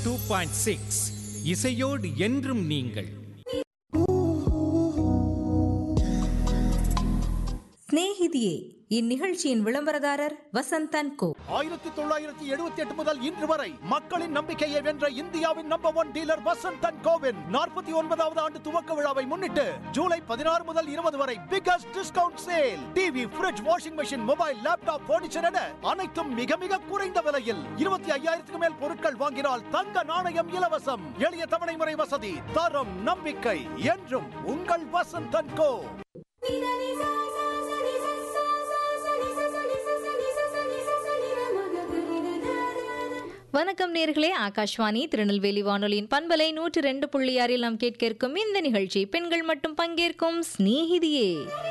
Two point six இசையோடு என்றும் நீங்கள் சிநேகிதியே இந்நிகழ்ச்சியின் விளம்பரதாரர் வசந்தன் கோ ஆயிரத்தி தொள்ளாயிரத்தி எழுபத்தி எட்டு முதல் இன்று வரை மக்களின் நம்பிக்கையை வென்ற இந்தியாவின் number one dealer Vasanth and கோவின் நாற்பத்தி ஒன்பதாவது ஆண்டு துவக்க விழாவை முன்னிட்டு ஜூலை பதினாறு முதல் இருபது வரை biggest discount sale TV fridge washing machine mobile laptop furniture என அனைத்தும் மிக மிக குறைந்த விலையில் இருபத்தி ஐயாயிரத்துக்கு மேல் பொருட்கள் வாங்கினால் தங்க நாணயம் இலவசம் எளிய தவணை முறை வசதி தரம் நம்பிக்கை என்றும் உங்கள் வசந்த் அண்ட் கோ வணக்கம் நேர்களே ஆகாஷ்வாணி திருநெல்வேலி வானொலியின் பண்பலை நூற்று ரெண்டு புள்ளி ஆறில் நாம் கேட்க இருக்கும் இந்த நிகழ்ச்சி பெண்கள் மட்டும் பங்கேற்கும் சிநேகிதியே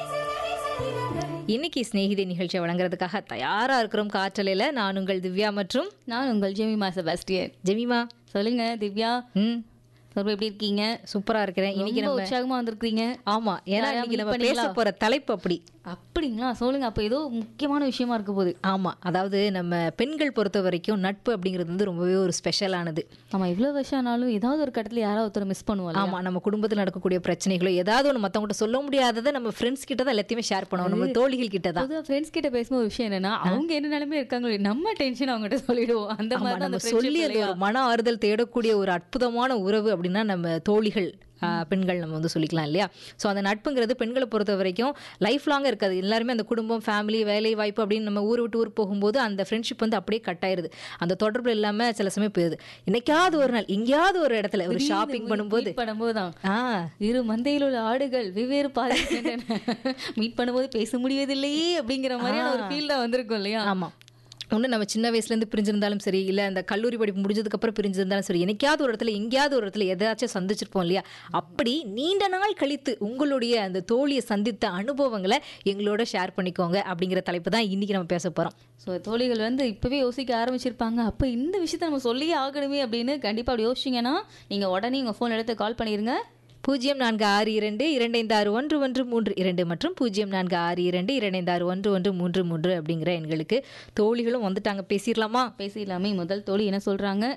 இன்னைக்கு சிநேகிதி நிகழ்ச்சியை வழங்குறதுக்காக தயாரா இருக்கிறோம் காற்றலையில நான் உங்கள் திவ்யா மற்றும் நான் உங்கள் ஜெமிமா செபாஸ்டியன் ஜெமிமா சொல்லுங்க திவ்யா ம் சொல்ற எப்படி இருக்கீங்க சூப்பரா இருக்கிறேன் இன்னைக்கு ரொம்ப நம்ம உற்சாகமா வந்திருக்கீங்க ஆமா ஏன்னா யாரையா இன்னைக்கு meet நம்ம பேச பண்ணீங்களா? போற தலைப்பு அப்படி அப்படிங்களா சொல்லுங்க அப்ப ஏதோ முக்கியமான விஷயமா இருக்க போகுது ஆமா அதாவது நம்ம பெண்கள் பொறுத்த வரைக்கும் நட்பு அப்படிங்கிறது வந்து ரொம்பவே ஒரு ஸ்பெஷலானது நம்ம இவ்வளவு வருஷம் ஆனாலும் ஏதாவது ஒரு கட்டத்துல யாராவது ஒருத்தர் மிஸ் பண்ணுவோம் ஆமா நம்ம குடும்பத்தில் நடக்கக்கூடிய பிரச்சனைகளோ ஏதாவது ஒன்று மற்றவங்கள்ட்ட சொல்ல முடியாததை நம்ம ஃப்ரெண்ட்ஸ் கிட்ட தான் எல்லாத்தையுமே ஷேர் பண்ணுவோம் நம்ம தோழிகள் கிட்ட தான் பொதுவா ஃப்ரெண்ட்ஸ் கிட்ட பேசும்போது ஒரு விஷயம் என்னன்னா அவங்க என்ன நிலைமை இருக்காங்களோ நம்ம டென்ஷன் அவங்ககிட்ட சொல்லிடுவோம் அந்த ஆமா, மாதிரி தான் நம்ம அந்த சொல்லி friendship அந்த இல்லையா? ஒரு மன ஆறுதல் தேடக்கூடிய ஒரு அற்புதமான உறவு அப்படின்னா நம்ம தோழிகள் ஆ, பெண்கள் நம்ம வந்து சொல்லிக்கலாம் இல்லையா ஸோ அந்த நட்புங்கிறது பெண்களை பொறுத்த வரைக்கும் லைஃப் லாங்காக இருக்காது எல்லாருமே அந்த குடும்பம் ஃபேமிலி வேலை வாய்ப்பு அப்படின்னு நம்ம ஊர் விட்டு ஊர் போகும்போது அந்த ஃப்ரெண்ட்ஷிப் வந்து அப்படியே கட் ஆயிருது அந்த தொடர்பு இல்லாமல் சில சமயம் போயிருது என்னைக்காவது ஒரு நாள் எங்கேயாவது ஒரு இடத்துல ஒரு திடீர்னு ஷாப்பிங் meet பண்ணும்போது பண்ணும்போது தான் ஆ இரு மந்தையில் உள்ள ஆடுகள் வெவ்வேறு பாதை மீட் பண்ணும்போது பேச முடியவில்லையே அப்படிங்கிற மாதிரியான ஒரு ஃபீல் தான் வந்திருக்கும் இல்லையா ஆமா ஒன்று நம்ம சின்ன வயசுலேருந்து பிரிஞ்சிருந்தாலும் சரி இல்லை அந்த கல்லூரி படிப்பு முடிஞ்சதுக்கப்புறம் பிரிஞ்சிருந்தாலும் சரி என்னைக்காவது ஒரு இடத்துல எங்கேயாவது ஒரு இடத்துல எதாச்சும் சந்திச்சிருப்போம் இல்லையா அப்படி நீண்ட நாள் கழித்து உங்களுடைய அந்த தோழியை சந்தித்த அனுபவங்களை எங்களோட ஷேர் பண்ணிக்கோங்க அப்படிங்கிற தலைப்பு தான் இன்னைக்கு நம்ம பேச போகிறோம் ஸோ தோழிகள் வந்து இப்போவே யோசிக்க ஆரம்பிச்சிருப்பாங்க அப்போ இந்த விஷயத்த நம்ம சொல்லியே ஆகணுமே அப்படின்னு கண்டிப்பாக அப்படி யோசிச்சிங்கன்னா நீங்கள் உடனே உங்கள் ஃபோன் எடுத்து கால் பண்ணிடுங்க பூஜ்ஜியம் நான்கு ஆறு இரண்டு இரண்டைந்து ஆறு ஒன்று ஒன்று மூன்று இரண்டு மற்றும் பூஜ்ஜியம் நான்கு ஆறு இரண்டு இரண்டைந்து ஆறு ஒன்று ஒன்று மூன்று மூன்று அப்படிங்கிற எண்களுக்கு தோழிகளும் வந்துட்டாங்க பேசிடலாமா பேசிடலாமே முதல் தோழி என்ன சொல்கிறாங்க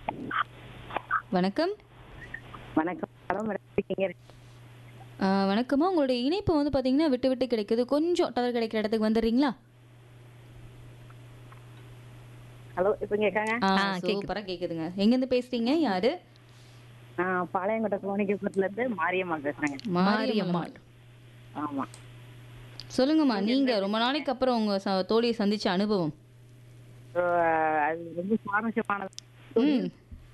வணக்கம் வணக்கம் ஹலோ மேடம் இருக்கீங்க ஆ, வணக்கம்மா உங்களுடைய இணைப்பு வந்து பார்த்தீங்கன்னா விட்டு விட்டு கிடைக்குது கொஞ்சம் டவர் கிடைக்கிற இடத்துக்கு வந்துடுறீங்களா ஹலோ இப்போ கேட்காங்க ஆ ஆ, கேக்குது. சூப்பராக கேட்குதுங்க எங்கேருந்து பேசுகிறீங்க யாரு நான் பாளையங்கோட்டை சோனிகபுரத்துல இருந்து மாரியம்மா பேசுறேங்க மாரியம்மாள் ஆமா சொல்லுங்கம்மா நீங்கள் ரொம்ப நாளைக்கு அப்புறம் உங்கள் ச தோழியை சந்திச்ச அனுபவம் So, அது ரொம்ப சுவாரஸ்யமானது ம்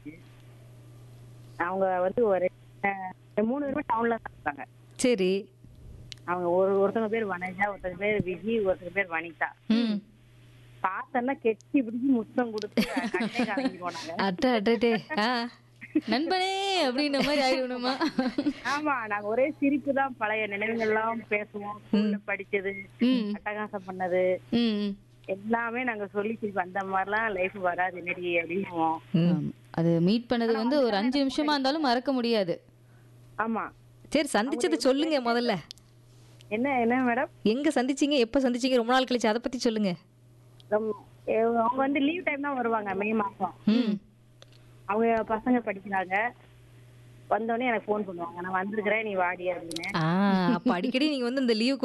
அவங்க வந்து ஒரு அஹ், மூணு பேருமே டவுன்ல தான் இருக்காங்க சரி அவங்க ஒரு ஒருத்தங்க பேர் வனஜா ஒருத்தங்க பேர் விஜி ஒருத்தங்க பேர் வனிதா ம் பார்த்தோன்னா கெட்டி பிடிச்சி முத்தம் கொடுத்து கண்ணே கலங்கி போனாங்க அட்ட அட்டே ஆ நண்பனே அப்படின்ற மாதிரி ஆயிடணுமா ஆமா நாங்க ஒரே சிரிப்பு தான் பழைய நினைவுகள்லாம் பேசுவோம் ஸ்கூல்ல படிச்சது ம் அட்டகாசம் பண்ணது ம் ம். எல்லாமே நாங்க சொல்லி சிரிப்பு அந்த மாதிரிலாம் லைஃப் வராது என்னடி அப்படின்னுவோம் ஆமா. அது மீட் பண்ணது வந்து ஒரு அஞ்சு நிமிஷமா இருந்தாலும் மறக்க முடியாது ஆமா சரி சந்திச்சது சொல்லுங்க முதல்ல என்ன என்ன மேடம் எங்க சந்திச்சீங்க எப்ப சந்திச்சீங்க ரொம்ப நாள் கழிச்சு அதை பத்தி சொல்லுங்க ரொம்ப- ஏ, அவங்க வந்து லீவ் டைம் தான் வருவாங்க மே மாசம் ம் அவங்க பசங்க படிக்கிறாங்க வந்தோடனே எனக்கு ஃபோன் பண்ணுவாங்க நான் வந்திருக்கிறேன் நீ வாடி அப்படின்னு ஆ அப்ப அடிக்கடி நீங்க வந்து இந்த லீவ்